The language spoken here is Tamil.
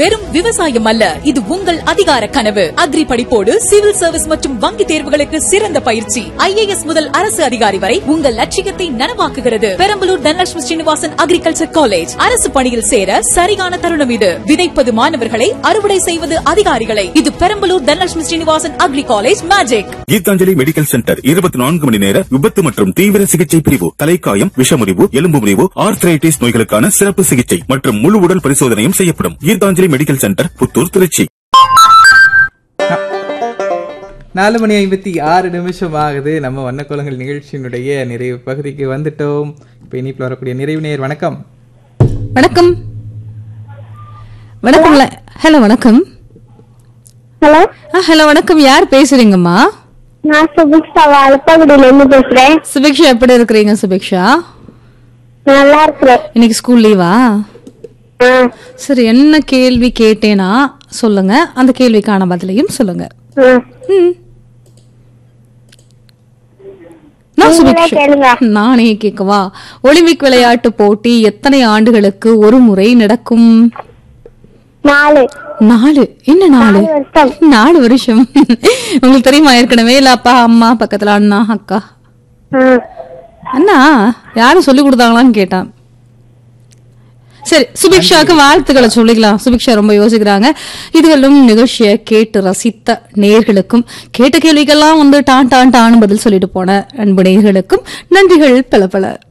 வெறும் விவசாயம் அல்ல இது உங்கள் அதிகார கனவு அக்ரி படிப்போடு சிவில் சர்வீஸ் மற்றும் வங்கி தேர்வுகளுக்கு சிறந்த பயிற்சி ஐஏஎஸ் முதல் அரசு அதிகாரி வரை உங்கள் லட்சியத்தை நனவாக்குகிறது பெரம்பலூர் தனலட்சுமி ஸ்ரீனிவாசன் அக்ரிகல்ச்சர் காலேஜ் அரசு பணியில் சேர சரியான தருணம் இது விதைப்பது மாணவர்களை அறுவடை செய்வது அதிகாரிகளை இது Perambalur Dhanalakshmi Srinivasan agri college magic Geethanjali medical centre இருபத்தி நான்கு மணி நேர விபத்து மற்றும் தீவிர சிகிச்சை பிரிவு தலைக்காயம் விஷமுறிவு எலும்பு முறிவு ஆர்த்ரைட்டிஸ் நோய்களுக்கான சிறப்பு சிகிச்சை மற்றும் முழு உடல் பரிசோதனையும் செய்யப்படும் கீதாஞ்சலி மெடிக்கல் சென்டர் புத்தூர் திருச்சி நாலு மணி ஐம்பத்தி ஆறு நிமிஷம் ஆகுது நம்ம வண்ணக்கோலங்கள் நிகழ்ச்சியினுடைய நிறைவு பகுதிக்கு வந்துட்டோம் இப்போ இனிப்பில் வரக்கூடிய நிறைவு நேர் வணக்கம் வணக்கம் வணக்கம் ஹலோ வணக்கம் ஹலோ ஆ ஹலோ வணக்கம் யார் பேசுறீங்கம்மா நான் சுபிக்ஷா அலப்பாக்குடியில இருந்து பேசுறேன் சுபிக்ஷா எப்படி இருக்கிறீங்க சுபிக்ஷா நல்லா இருக்கிறேன் இன்னைக்கு ஸ்கூல் லீவா ஆ, சரி என்ன கேள்வி கேட்டேனா சொல்லுங்க அந்த கேள்விக்கான பதிலையும் சொல்லுங்க ஆ. ம். நான் நீங்களே சுபிக்ஷா கேளுங்க நானே கேட்கவா ஒலிம்பிக் விளையாட்டு போட்டி எத்தனை ஆண்டுகளுக்கு ஒரு முறை நடக்கும் நாலு நாலு என்ன நாலு நாலு வருஷம் நாலு வருஷம் உங்களுக்கு தெரியுமா ஏற்கனவே இல்ல அப்பா அம்மா பக்கத்துல அண்ணா அக்கா ஆ. அண்ணா யாரும் சொல்லி கொடுத்தாங்களான்னு கேட்டான் சரி சுபிக்ஷாக்கு வாழ்த்துக்களை சொல்லிக்கலாம் சுபிக்ஷா ரொம்ப யோசிக்கிறாங்க இதுகளும் நிகழ்ச்சியை கேட்டு ரசித்த நேர்களுக்கும் கேட்ட கேள்விக்கெல்லாம் வந்து டான் டான் டான் பதில் சொல்லிட்டு போன அன்பு நேர்களுக்கும் நன்றிகள் பல பல